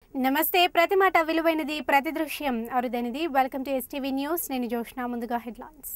నమస్తే ప్రతి మాట విలువైనది ప్రతి దృశ్యం అరుదైనది వెల్కమ్ టు ఎస్టీవీ న్యూస్ నేను జోష్నా ముందుగా హెడ్లైన్స్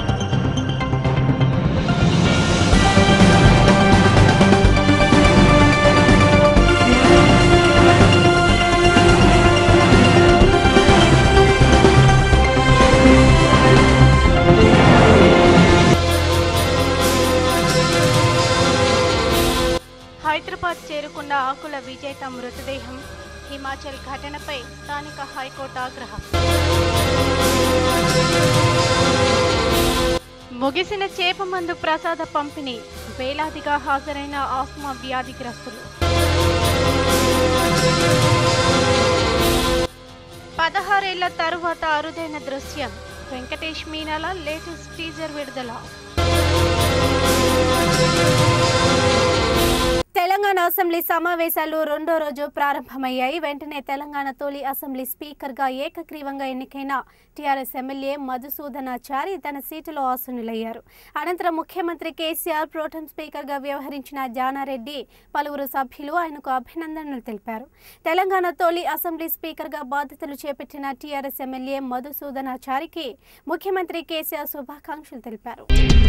హైదరాబాద్ చేరుకున్న ఆకుల విజేత మృతదేహం హిమాచల్ ఘటనపై స్థానిక హైకోర్టు ఆగ్రహం ముగిసిన చేప మందు ప్రసాద పంపిణీ వేలాదిగా హాజరైన ఆస్మా వ్యాధిగ్రస్తులు పదహారేళ్ల తరువాత అరుదైన దృశ్యం వెంకటేష్ మీనాల లేటెస్ట్ టీజర్ విడుదల తెలంగాణ అసెంబ్లీ సమావేశాలు రెండో రోజు ప్రారంభమయ్యాయి వెంటనే తెలంగాణ తొలి అసెంబ్లీ స్పీకర్గా ఏకగ్రీవంగా ఎన్నికైన టీఆర్ఎస్ ఎమ్మెల్యే మధుసూదనాచారి తన సీటులో ఆసనులయ్యారు అనంతరం ముఖ్యమంత్రి కేసీఆర్ ప్రోటం స్పీకర్గా వ్యవహరించిన జానారెడ్డి పలువురు సభ్యులు ఆయనకు అభినందనలు తెలిపారు తెలంగాణ తొలి అసెంబ్లీ స్పీకర్గా బాధ్యతలు చేపట్టిన టీఆర్ఎస్ ఎమ్మెల్యే మధుసూదనాచారికి ముఖ్యమంత్రి కేసీఆర్ శుభాకాంక్షలు తెలిపారు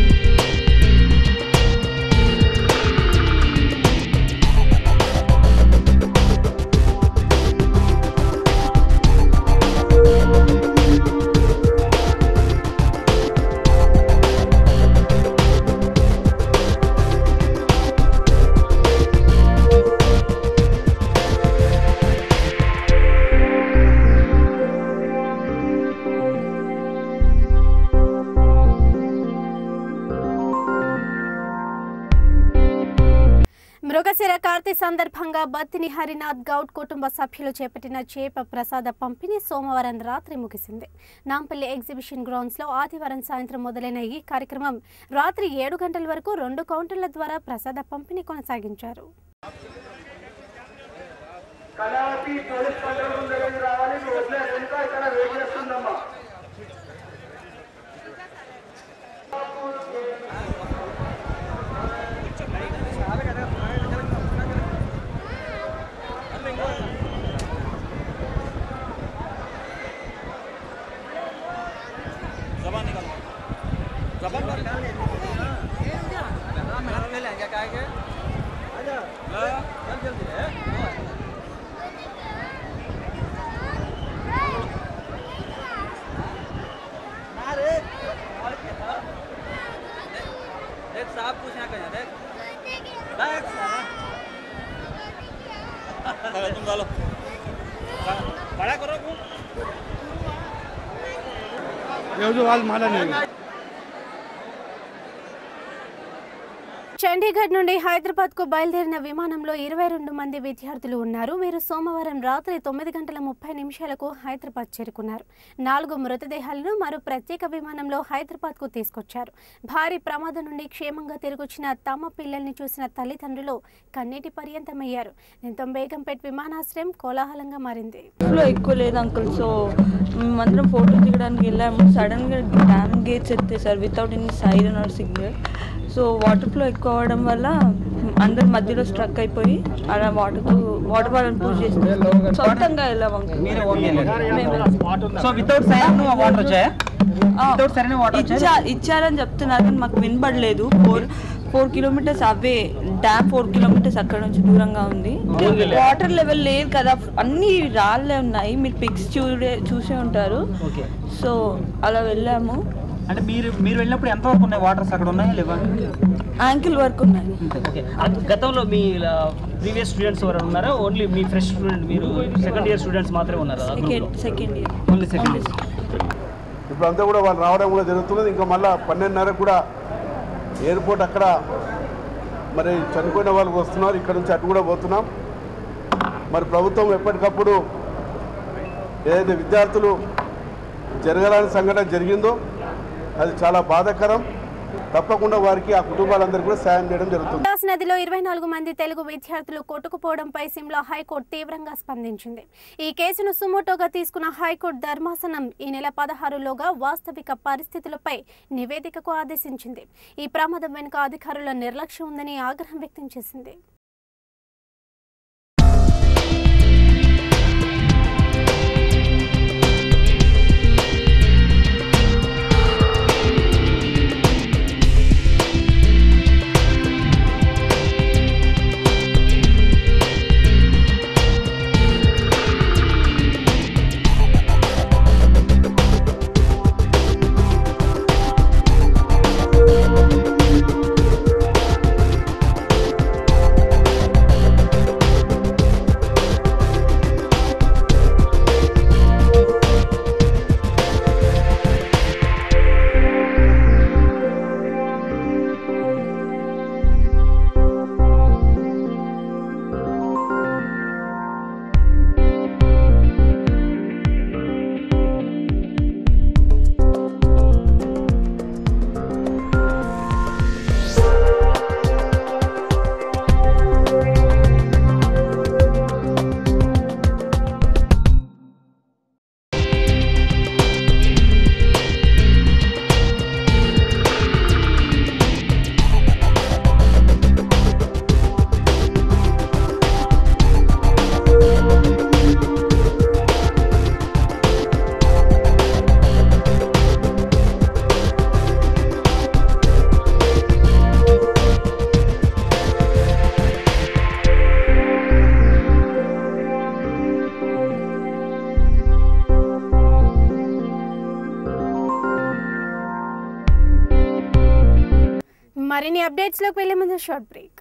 మృగశిర కార్తీ సందర్భంగా బత్తిని హరినాథ్ గౌడ్ కుటుంబ సభ్యులు చేపట్టిన చేప ప్రసాద పంపిణీ సోమవారం రాత్రి ముగిసింది నాంపల్లి ఎగ్జిబిషన్ గ్రౌండ్స్ లో ఆదివారం సాయంత్రం మొదలైన ఈ కార్యక్రమం రాత్రి ఏడు గంటల వరకు రెండు కౌంటర్ల ద్వారా ప్రసాద పంపిణీ కొనసాగించారు కళావతి పోలీస్ కంట్రోల్ రూమ్ దగ్గరికి రావాలి నువ్వు వదిలే వెనుక ఇక్కడ వెయిట్ చేస్తుందమ్మా जबान निकालो जबान बाहर निकाल ले लेंगे काय के आजा चल जल्दी है देख साहब कुछ ना कहें देख देख तुम डालो बड़ा करो రోజు వాళ్ళు మాట చండీగఢ్ నుండి హైదరాబాద్ కు బయలుదేరిన విమానంలో ఇరవై రెండు మంది విద్యార్థులు ఉన్నారు వీరు సోమవారం రాత్రి తొమ్మిది గంటల ముప్పై నిమిషాలకు హైదరాబాద్ చేరుకున్నారు నాలుగు మృతదేహాలను మరో ప్రత్యేక విమానంలో హైదరాబాద్ కు తీసుకొచ్చారు భారీ ప్రమాదం నుండి క్షేమంగా తిరిగొచ్చిన తమ పిల్లల్ని చూసిన తల్లిదండ్రులు కన్నీటి పర్యంతమయ్యారు దీంతో బేగంపేట్ విమానాశ్రయం కోలాహలంగా మారింది లో ఎక్కువ లేదు అంకుల్ సో మేమందరం ఫోటో దిగడానికి వెళ్ళాము సడన్ గా డ్యామ్ గేట్స్ ఎత్తేసారు without any siren or signal so water flow ఎక్కువ అవ్వడం వల్ల అందరి మధ్యలో స్ట్రక్ అయిపోయి అలా వాటర్తో వాటర్ వాళ్ళని పూజ చేసి సొంతంగా వెళ్ళాము అంకుల్ మీరే ఓన్ మేము సో వితౌట్ సైరన్ వాటర్ వచ్చాయా ఆ, వితౌట్ సైరన్ వాటర్ వచ్చాయా ఇచ్చా ఇచ్చారని చెప్తున్నారు కానీ మాకు వినపడలేదు four four kilometres away dam four kilometres అక్కడ నుంచి దూరంగా ఉంది వాటర్ లెవెల్ లేదు కదా అన్ని రాళ్ళే ఉన్నాయి మీరు పిక్స్ చూడే చూసే ఉంటారు ఓకే సో అలా వెళ్ళాము అంటే మీరు మీరు వెళ్ళినప్పుడు ఎంత వరకు ఉన్నాయి వాటర్స్ అక్కడ ఉన్నాయా లేవా యాంకిల్ వరకు ఉన్నాయి ఓకే అది గతంలో మీ ప్రీవియస్ స్టూడెంట్స్ ఎవరైనా ఉన్నారా ఓన్లీ మీ ఫ్రెష్ స్టూడెంట్ మీరు సెకండ్ ఇయర్ స్టూడెంట్స్ మాత్రమే ఉన్నారా second second year only second year ఇప్పుడు అంతా కూడా వాళ్ళు రావడం కూడా జరుగుతున్నది ఇంకా మళ్ళా పన్నెండున్నర కూడా ఎయిర్పోర్ట్ అక్కడ మరి చనిపోయిన వాళ్ళకి వస్తున్నారు ఇక్కడ నుంచి అటు కూడా పోతున్నాం మరి ప్రభుత్వం ఎప్పటికప్పుడు ఏదైతే విద్యార్థులు జరగాలని సంఘటన జరిగిందో అది చాలా బాధాకరం తప్పకుండా వారికి ఆ కుటుంబాలందరికీ కూడా సాయం చేయడం జరుగుతుంది బియాస్ నదిలో ఇరవై నాలుగు మంది తెలుగు విద్యార్థులు కొట్టుకుపోవడంపై సిమ్లా హైకోర్టు తీవ్రంగా స్పందించింది ఈ కేసును సుమోటోగా తీసుకున్న హైకోర్టు ధర్మాసనం ఈ నెల పదహారులోగా వాస్తవిక పరిస్థితులపై నివేదికకు ఆదేశించింది ఈ ప్రమాదం వెనుక అధికారుల నిర్లక్ష్యం ఉందని ఆగ్రహం వ్యక్తం చేసింది మరిన్ని అప్డేట్స్లోకి వెళ్ళే ముందు షార్ట్ బ్రేక్